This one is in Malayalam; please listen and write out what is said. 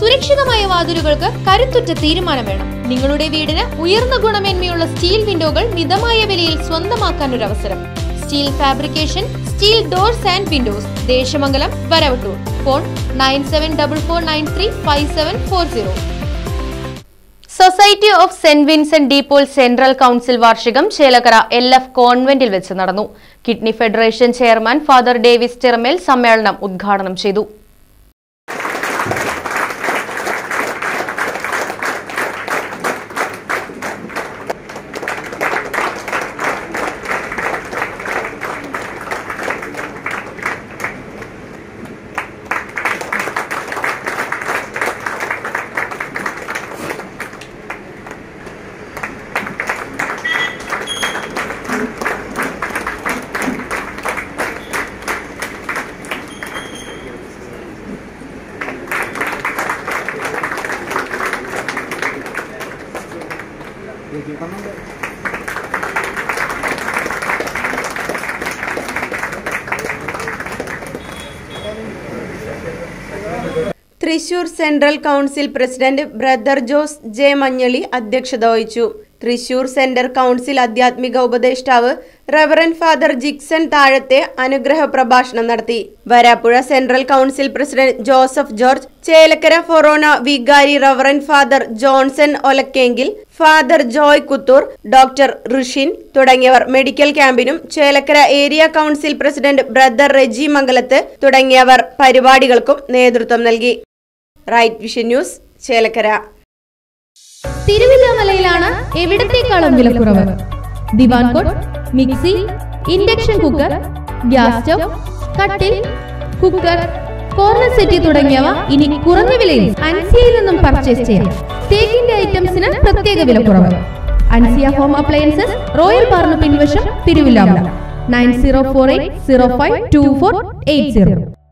സുരക്ഷിതമായ വാതിലുകൾക്ക് കരുത്തുറ്റ തീരുമാനം വേണം നിങ്ങളുടെ വീടിന് ഉയർന്ന ഗുണമേന്മയുള്ള സ്റ്റീൽ വിൻഡോകൾ മിതമായ വിലയിൽ സ്വന്തമാക്കാൻ ഒരു അവസരം steel fabrication steel doors and windows Desamangalam Varavattoor phone nine seven double four nine three five seven four zero society of Saint Vincent de Paul central council വാർഷികം ചേലക്കര എൽ എഫ് കോൺവെന്റിൽ വെച്ച് നടന്നു kidney federation chairman father Davis ടെർമേൽ സമ്മേളനം ഉദ്ഘാടനം ചെയ്തു Thrissur central council president brother Jose J Manjali അധ്യക്ഷത വഹിച്ചു തൃശൂർ സെന്റർ കൗൺസിൽ ആധ്യാത്മിക ഉപദേഷ്ടാവ് റവറൻ ഫാദർ ജിക്സൺ താഴത്തെ അനുഗ്രഹ പ്രഭാഷണം നടത്തി Varapuzha central council president Joseph George Chelakkara forane വികാരി റവറൻ ഫാദർ ജോൺസൺ ഒലക്കെങ്കിൽ ഫാദർ ജോയ് കുത്തൂർ ഡോക്ടർ ഋഷിൻ തുടങ്ങിയവർ മെഡിക്കൽ ക്യാമ്പിനും Chelakkara area council president brother Reji Mangalath തുടങ്ങിയവർ പരിപാടികൾക്കും നേതൃത്വം നൽകി റൈറ്റ് വിഷൻ ന്യൂസ് ചേലക്കര തിരുവില്ലാമലയിലാണ് എവിടത്തേക്കാളും വിലക്കുറവ് ദിവാൻ cot mixie induction cooker gas stove കട്ടിൽ കുക്കർ കോർണർ സെറ്റി തുടങ്ങിയവ ഇനി കുറഞ്ഞ വിലയിൽ അൻസിയയിൽ നിന്നും പർച്ചേസ് ചെയ്യാം തേക്കിന്റെ ഐറ്റംസിന് പ്രത്യേക വിലക്കുറവ് അൻസിയ ഹോം അപ്ലയൻസസ് റോയൽ പാർന്ന് പിൻവശം Thiruvilwamala nine zero four eight zero five two four eight zero